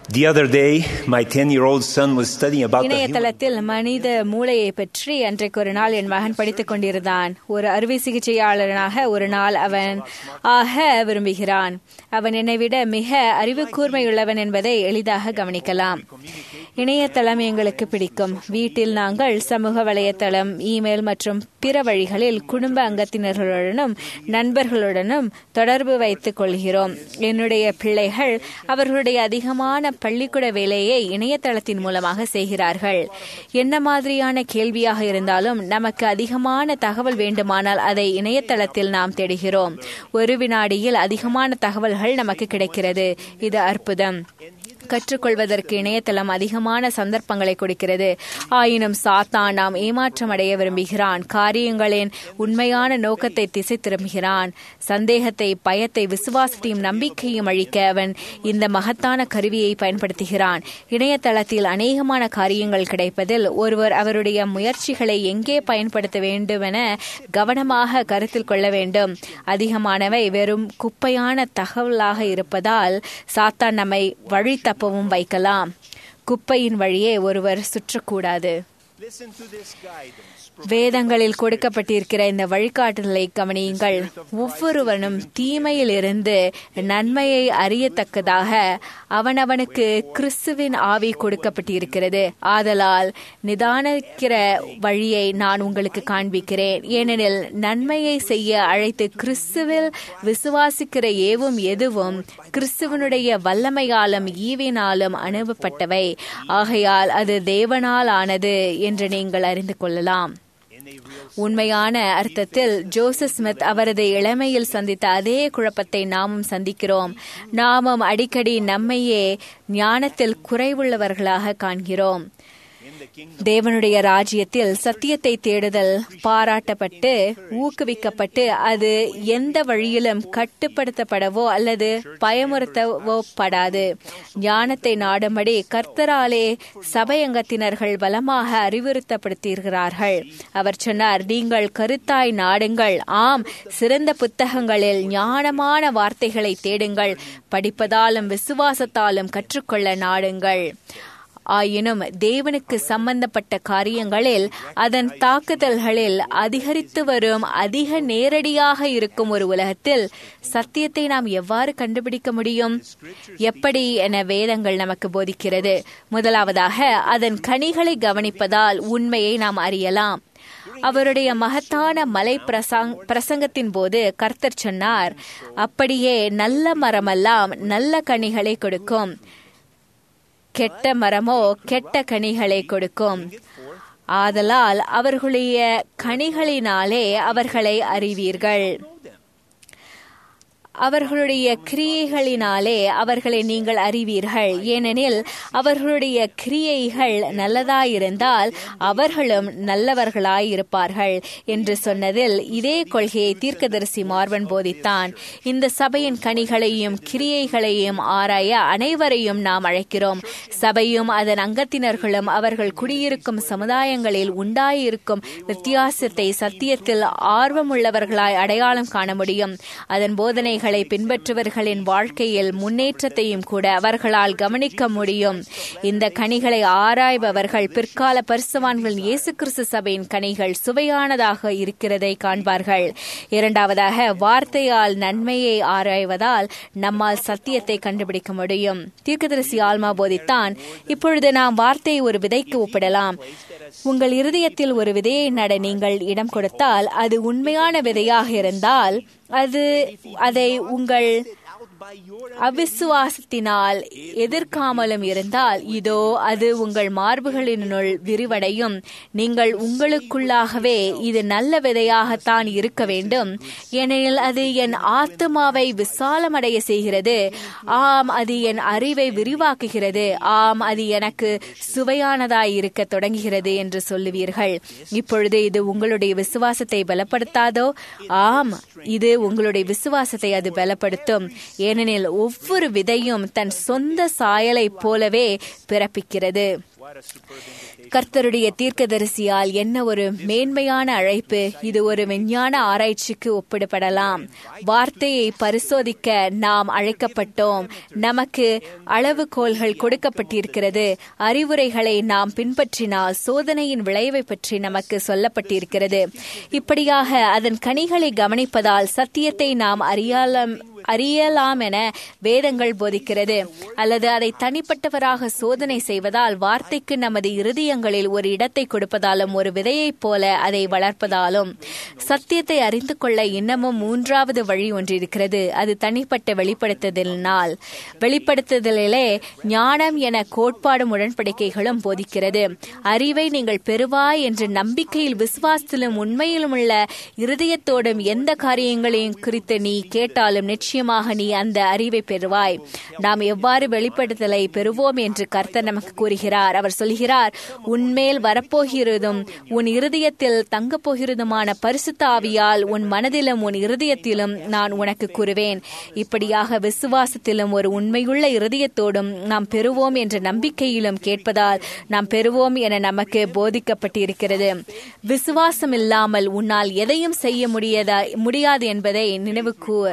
The other day, my 10 year old son was studying about the human இணையதளத்தில் மனித மூளையை பற்றி அன்றைக்கு ஒரு நாள் என் மகன் படித்துக் கொண்டிருந்தான் ஒரு அறுவை சிகிச்சையாளனாக ஒரு நாள் அவன் ஆக விரும்புகிறான் அவன் என்னை விட மிக அறிவு கூர்மையுள்ளவன் என்பதை எளிதாக கவனிக்கலாம் இணையதளம் எங்களுக்கு பிடிக்கும் வீட்டில் நாங்கள் சமூக வலையதளம் இமெயில் மற்றும் பிற வழிகளில் குடும்ப அங்கத்தினர்களுடனும் நண்பர்களுடனும் தொடர்பு வைத்துக் கொள்கிறோம் என்னுடைய பிள்ளைகள் அவர்களுடைய அதிகமான பள்ளிக்கூட வேலையை இணையதளத்தின் மூலமாக செய்கிறார்கள் என்ன மாதிரியான கேள்வியாக இருந்தாலும் நமக்கு அதிகமான தகவல் வேண்டுமானால் அதை இணையதளத்தில் நாம் தேடுகிறோம் ஒரு வினாடியில் அதிகமான தகவல்கள் நமக்கு கிடைக்கிறது இது அற்புதம் கற்றுக்கொள்வதற்கு இணையதளம் அதிகமான சந்தர்ப்பங்களை கொடுக்கிறது ஆயினும் சாத்தான் நாம் ஏமாற்றம் அடைய விரும்புகிறான் காரியங்களின் உண்மையான நோக்கத்தை திசை திரும்புகிறான் சந்தேகத்தை பயத்தை விசுவாசத்தையும் நம்பிக்கையும் அழிக்க அவன் இந்த மகத்தான கருவியை பயன்படுத்துகிறான் இணையதளத்தில் அநேகமான காரியங்கள் கிடைப்பதில் ஒருவர் அவருடைய முயற்சிகளை எங்கே பயன்படுத்த வேண்டுமென கவனமாக கருத்தில் கொள்ள வேண்டும் அதிகமானவை வெறும் குப்பையான தகவலாக இருப்பதால் சாத்தான் நம்மை வழி தப்பவும் வைக்கலாம் குப்பையின் வழியே ஒருவர் சுற்றக்கூடாது Listen to this guidance. வேதங்களில் கொடுக்கப்பட்டிருக்கிற இந்த வழிகாட்டுதலை கவனியுங்கள் ஒவ்வொருவனும் தீமையில் இருந்து நன்மையை அறியத்தக்கதாக அவனவனுக்கு கிறிஸ்துவின் ஆவி கொடுக்கப்பட்டிருக்கிறது ஆதலால் நிதானிக்கிற வழியை நான் உங்களுக்கு காண்பிக்கிறேன் ஏனெனில் நன்மையை செய்ய அழைத்து கிறிஸ்துவில் விசுவாசிக்கிற ஏவும் எதுவும் கிறிஸ்துவனுடைய வல்லமையாலும் ஈவினாலும் அனுப்பப்பட்டவை ஆகையால் அது தேவனால் ஆனது என்று நீங்கள் அறிந்து கொள்ளலாம் உண்மையான அர்த்தத்தில் ஜோசப் ஸ்மித் அவரது இளமையில் சந்தித்த அதே குழப்பத்தை நாமும் சந்திக்கிறோம் நாமும் அடிக்கடி நம்மையே ஞானத்தில் குறைவுள்ளவர்களாக காண்கிறோம் தேவனுடைய ராஜ்யத்தில் சத்தியத்தை தேடுதல் பாராட்டப்பட்டு ஊக்குவிக்கப்பட்டு அது எந்த வழியிலும் கட்டுப்படுத்தப்படவோ அல்லது பயமுறுத்தவோ படாது ஞானத்தை நாடும்படி கர்த்தராலே சபையங்கத்தினர்கள் பலமாக அறிவுறுத்தப்படுத்துகிறார்கள் அவர் சொன்னார் நீங்கள் கருத்தாய் நாடுங்கள் ஆம் சிறந்த புத்தகங்களில் ஞானமான வார்த்தைகளை தேடுங்கள் படிப்பதாலும் விசுவாசத்தாலும் கற்றுக்கொள்ள நாடுங்கள் ஆயினும் தேவனுக்கு சம்பந்தப்பட்ட காரியங்களில் அதன் தாக்குதல்களில் அதிகரித்து வரும் அதிக நேரடியாக இருக்கும் ஒரு உலகத்தில் சத்தியத்தை நாம் எவ்வாறு கண்டுபிடிக்க முடியும் எப்படி என வேதங்கள் நமக்கு போதிக்கிறது முதலாவதாக அதன் கனிகளை கவனிப்பதால் உண்மையை நாம் அறியலாம் அவருடைய மகத்தான மலை பிரசங் பிரசங்கத்தின் போது கர்த்தர் சொன்னார் அப்படியே நல்ல மரமெல்லாம் நல்ல கனிகளை கொடுக்கும் கெட்ட மரமோ கெட்ட கனிகளை கொடுக்கும் ஆதலால் அவர்களுடைய கனிகளினாலே அவர்களை அறிவீர்கள் அவர்களுடைய கிரியைகளினாலே அவர்களை நீங்கள் அறிவீர்கள் ஏனெனில் அவர்களுடைய கிரியைகள் நல்லதாயிருந்தால் அவர்களும் நல்லவர்களாயிருப்பார்கள் என்று சொன்னதில் இதே கொள்கையை தீர்க்கதரிசி மார்வன் போதித்தான் இந்த சபையின் கனிகளையும் கிரியைகளையும் ஆராய அனைவரையும் நாம் அழைக்கிறோம் சபையும் அதன் அங்கத்தினர்களும் அவர்கள் குடியிருக்கும் சமுதாயங்களில் உண்டாயிருக்கும் வித்தியாசத்தை சத்தியத்தில் ஆர்வமுள்ளவர்களாய் அடையாளம் காண முடியும் அதன் போதனைகள் கட்டளைகளை பின்பற்றுவர்களின் வாழ்க்கையில் முன்னேற்றத்தையும் கூட அவர்களால் கவனிக்க முடியும் இந்த கனிகளை ஆராய்பவர்கள் பிற்கால பரிசுவான்களின் இயேசு கிறிஸ்து சபையின் கனிகள் சுவையானதாக இருக்கிறதை காண்பார்கள் இரண்டாவதாக வார்த்தையால் நன்மையை ஆராய்வதால் நம்மால் சத்தியத்தை கண்டுபிடிக்க முடியும் தீர்க்கதரிசி ஆல்மா போதித்தான் இப்பொழுது நாம் வார்த்தையை ஒரு விதைக்கு ஒப்பிடலாம் உங்கள் இருதயத்தில் ஒரு விதையை நட நீங்கள் இடம் கொடுத்தால் அது உண்மையான விதையாக இருந்தால் அது அதை உங்கள் அவிசுவாசத்தினால் எதிர்க்காமலும் இருந்தால் இதோ அது உங்கள் மார்புகளினுள் விரிவடையும் நீங்கள் உங்களுக்குள்ளாகவே இது நல்ல விதையாகத்தான் இருக்க வேண்டும் ஏனெனில் அது என் ஆத்மாவை விசாலமடைய செய்கிறது ஆம் அது என் அறிவை விரிவாக்குகிறது ஆம் அது எனக்கு சுவையானதாய் இருக்க தொடங்குகிறது என்று சொல்லுவீர்கள் இப்பொழுது இது உங்களுடைய விசுவாசத்தை பலப்படுத்தாதோ ஆம் இது உங்களுடைய விசுவாசத்தை அது பலப்படுத்தும் ஏனெனில் ஒவ்வொரு விதையும் தன் சொந்த சாயலைப் போலவே பிறப்பிக்கிறது கர்த்தருடைய தீர்க்கதரிசியால் என்ன ஒரு மேன்மையான அழைப்பு இது ஒரு விஞ்ஞான ஆராய்ச்சிக்கு ஒப்பிடப்படலாம் வார்த்தையை பரிசோதிக்க நாம் அழைக்கப்பட்டோம் நமக்கு அளவுகோல்கள் கொடுக்கப்பட்டிருக்கிறது அறிவுரைகளை நாம் பின்பற்றினால் சோதனையின் விளைவை பற்றி நமக்கு சொல்லப்பட்டிருக்கிறது இப்படியாக அதன் கனிகளை கவனிப்பதால் சத்தியத்தை நாம் அறியாலம் அறியலாம் என வேதங்கள் போதிக்கிறது அல்லது அதை தனிப்பட்டவராக சோதனை செய்வதால் வார்த்தைக்கு நமது இருதயங்களில் ஒரு இடத்தை கொடுப்பதாலும் ஒரு விதையைப் போல அதை வளர்ப்பதாலும் சத்தியத்தை அறிந்து கொள்ள இன்னமும் மூன்றாவது வழி ஒன்று இருக்கிறது அது தனிப்பட்ட வெளிப்படுத்துதலினால் வெளிப்படுத்துதலிலே ஞானம் என கோட்பாடும் உடன்படிக்கைகளும் போதிக்கிறது அறிவை நீங்கள் பெறுவாய் என்ற நம்பிக்கையில் விசுவாசத்திலும் உண்மையிலும் உள்ள இருதயத்தோடும் எந்த காரியங்களையும் குறித்து நீ கேட்டாலும் நிச்சயம் நிச்சயமாக நீ அந்த அறிவை பெறுவாய் நாம் எவ்வாறு வெளிப்படுத்தலை பெறுவோம் என்று கர்த்தர் நமக்கு கூறுகிறார் அவர் சொல்கிறார் உன்மேல் வரப்போகிறதும் உன் இருதயத்தில் தங்கப் போகிறதுமான பரிசுத்த ஆவியால் உன் மனதிலும் உன் இருதயத்திலும் நான் உனக்கு கூறுவேன் இப்படியாக விசுவாசத்திலும் ஒரு உண்மையுள்ள இருதயத்தோடும் நாம் பெறுவோம் என்ற நம்பிக்கையிலும் கேட்பதால் நாம் பெறுவோம் என நமக்கு போதிக்கப்பட்டிருக்கிறது விசுவாசம் இல்லாமல் உன்னால் எதையும் செய்ய முடியாத முடியாது என்பதை நினைவு கூர்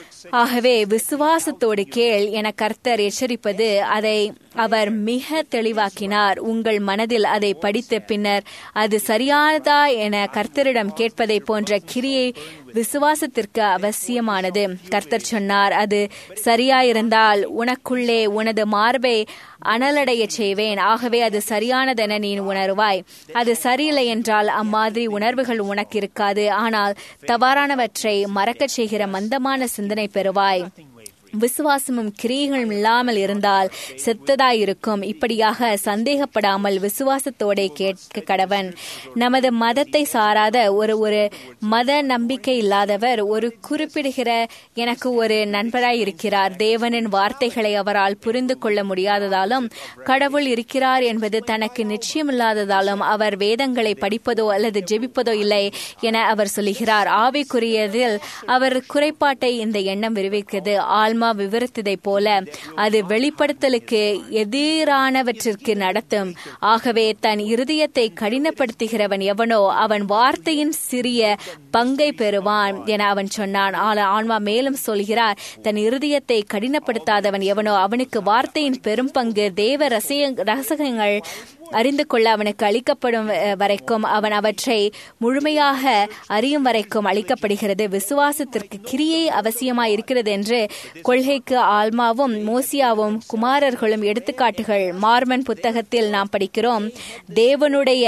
ஆகவே விசுவாசத்தோடு கேள் என கர்த்தர் எச்சரிப்பது அதை அவர் மிக தெளிவாக்கினார் உங்கள் மனதில் அதை படித்த பின்னர் அது சரியானதா என கர்த்தரிடம் கேட்பதை போன்ற கிரியை விசுவாசத்திற்கு அவசியமானது கர்த்தர் சொன்னார் அது சரியாயிருந்தால் உனக்குள்ளே உனது மார்பை அனலடைய செய்வேன் ஆகவே அது சரியானதென நீ உணர்வாய் அது சரியில்லை என்றால் அம்மாதிரி உணர்வுகள் உனக்கு இருக்காது ஆனால் தவறானவற்றை மறக்கச் செய்கிற மந்தமான சிந்தனை பெறுவாய் விசுவாசமும் கிரியைகளும் இல்லாமல் இருந்தால் செத்ததாயிருக்கும் இப்படியாக சந்தேகப்படாமல் விசுவாசத்தோட கேட்க கடவன் நமது மதத்தை சாராத ஒரு ஒரு மத நம்பிக்கை இல்லாதவர் ஒரு குறிப்பிடுகிற எனக்கு ஒரு நண்பராய் இருக்கிறார் தேவனின் வார்த்தைகளை அவரால் புரிந்து கொள்ள முடியாததாலும் கடவுள் இருக்கிறார் என்பது தனக்கு நிச்சயமில்லாததாலும் அவர் வேதங்களை படிப்பதோ அல்லது ஜெபிப்பதோ இல்லை என அவர் சொல்லுகிறார் ஆவிக்குரியதில் அவர் குறைபாட்டை இந்த எண்ணம் விரிவிக்கிறது ஆழ்மா விவரித்ததை போல அது வெளிப்படுத்தலுக்கு எதிரானவற்றிற்கு நடத்தும் ஆகவே தன் இருதயத்தை கடினப்படுத்துகிறவன் எவனோ அவன் வார்த்தையின் சிறிய பங்கை பெறுவான் என அவன் சொன்னான் ஆன்மா மேலும் சொல்கிறார் தன் இருதயத்தை கடினப்படுத்தாதவன் எவனோ அவனுக்கு வார்த்தையின் பெரும் பங்கு தேவ ரசிய ரசகங்கள் அறிந்து கொள்ள அவனுக்கு அளிக்கப்படும் வரைக்கும் அவன் அவற்றை முழுமையாக அறியும் வரைக்கும் அளிக்கப்படுகிறது விசுவாசத்திற்கு கிரியை அவசியமாய் இருக்கிறது என்று கொள்கைக்கு ஆல்மாவும் மோசியாவும் குமாரர்களும் எடுத்துக்காட்டுகள் மார்மன் புத்தகத்தில் நாம் படிக்கிறோம் தேவனுடைய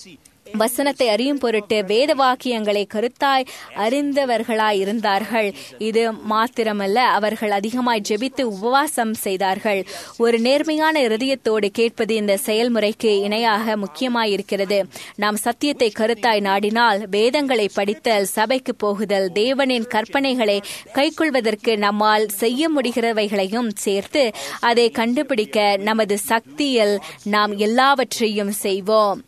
வசனத்தை அறியும் பொருட்டு வேத வாக்கியங்களை கருத்தாய் அறிந்தவர்களாய் இருந்தார்கள் இது மாத்திரமல்ல அவர்கள் அதிகமாய் ஜெபித்து உபவாசம் செய்தார்கள் ஒரு நேர்மையான இருதயத்தோடு கேட்பது இந்த செயல்முறைக்கு இணையாக முக்கியமாயிருக்கிறது நாம் சத்தியத்தை கருத்தாய் நாடினால் வேதங்களை படித்தல் சபைக்கு போகுதல் தேவனின் கற்பனைகளை கைக்கொள்வதற்கு நம்மால் செய்ய முடிகிறவைகளையும் சேர்த்து அதை கண்டுபிடிக்க நமது சக்தியில் நாம் எல்லாவற்றையும் செய்வோம்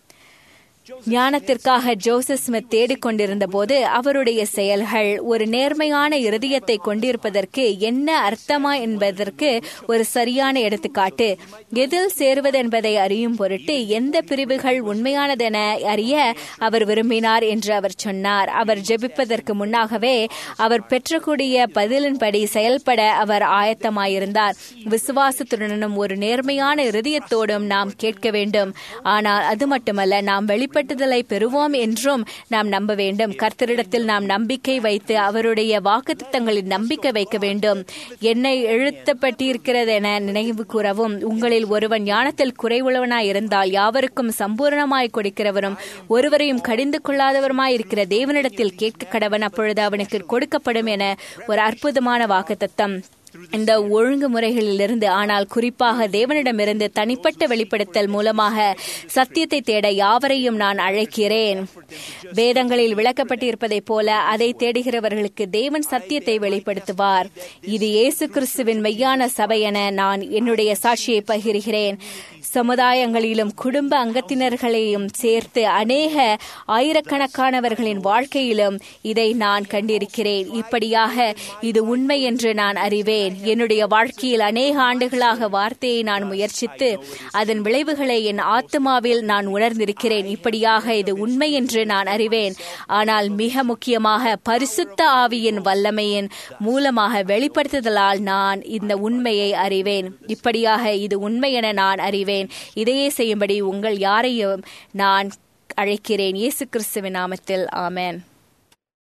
ஞானத்திற்காக ஜோசப் ஸ்மித் தேடிக்கொண்டிருந்த போது அவருடைய செயல்கள் ஒரு நேர்மையான இருதயத்தை கொண்டிருப்பதற்கு என்ன அர்த்தமா என்பதற்கு ஒரு சரியான எடுத்துக்காட்டு எதில் சேருவது என்பதை அறியும் பொருட்டு எந்த பிரிவுகள் உண்மையானதென அறிய அவர் விரும்பினார் என்று அவர் சொன்னார் அவர் ஜெபிப்பதற்கு முன்னாகவே அவர் பெற்றக்கூடிய பதிலின்படி செயல்பட அவர் ஆயத்தமாயிருந்தார் விசுவாசத்துடனும் ஒரு நேர்மையான இருதயத்தோடும் நாம் கேட்க வேண்டும் ஆனால் அது மட்டுமல்ல நாம் வெளிப்பட வெளிப்பட்டுதலை பெறுவோம் என்றும் நாம் நம்ப வேண்டும் கர்த்தரிடத்தில் நாம் நம்பிக்கை வைத்து அவருடைய வாக்குத்தங்களில் நம்பிக்கை வைக்க வேண்டும் என்னை எழுத்தப்பட்டிருக்கிறது என நினைவு கூறவும் உங்களில் ஒருவன் ஞானத்தில் குறைவுள்ளவனாய் இருந்தால் யாவருக்கும் சம்பூர்ணமாய் கொடுக்கிறவரும் ஒருவரையும் கடிந்து கொள்ளாதவருமாய் இருக்கிற தேவனிடத்தில் கேட்க கடவன் அப்பொழுது அவனுக்கு கொடுக்கப்படும் என ஒரு அற்புதமான வாக்குத்தத்தம் இந்த ஒழுங்குமுறைகளிலிருந்து ஆனால் குறிப்பாக தேவனிடமிருந்து தனிப்பட்ட வெளிப்படுத்தல் மூலமாக சத்தியத்தை தேட யாவரையும் நான் அழைக்கிறேன் வேதங்களில் விளக்கப்பட்டிருப்பதைப் போல அதை தேடுகிறவர்களுக்கு தேவன் சத்தியத்தை வெளிப்படுத்துவார் இது இயேசு கிறிஸ்துவின் மெய்யான சபை என நான் என்னுடைய சாட்சியை பகிர்கிறேன் சமுதாயங்களிலும் குடும்ப அங்கத்தினர்களையும் சேர்த்து அநேக ஆயிரக்கணக்கானவர்களின் வாழ்க்கையிலும் இதை நான் கண்டிருக்கிறேன் இப்படியாக இது உண்மை என்று நான் அறிவேன் உணர்கிறேன் என்னுடைய வாழ்க்கையில் அநேக ஆண்டுகளாக வார்த்தையை நான் முயற்சித்து அதன் விளைவுகளை என் ஆத்மாவில் நான் உணர்ந்திருக்கிறேன் இப்படியாக இது உண்மை என்று நான் அறிவேன் ஆனால் மிக முக்கியமாக பரிசுத்த ஆவியின் வல்லமையின் மூலமாக வெளிப்படுத்துதலால் நான் இந்த உண்மையை அறிவேன் இப்படியாக இது உண்மை என நான் அறிவேன் இதையே செய்யும்படி உங்கள் யாரையும் நான் அழைக்கிறேன் இயேசு கிறிஸ்துவின் நாமத்தில் ஆமென்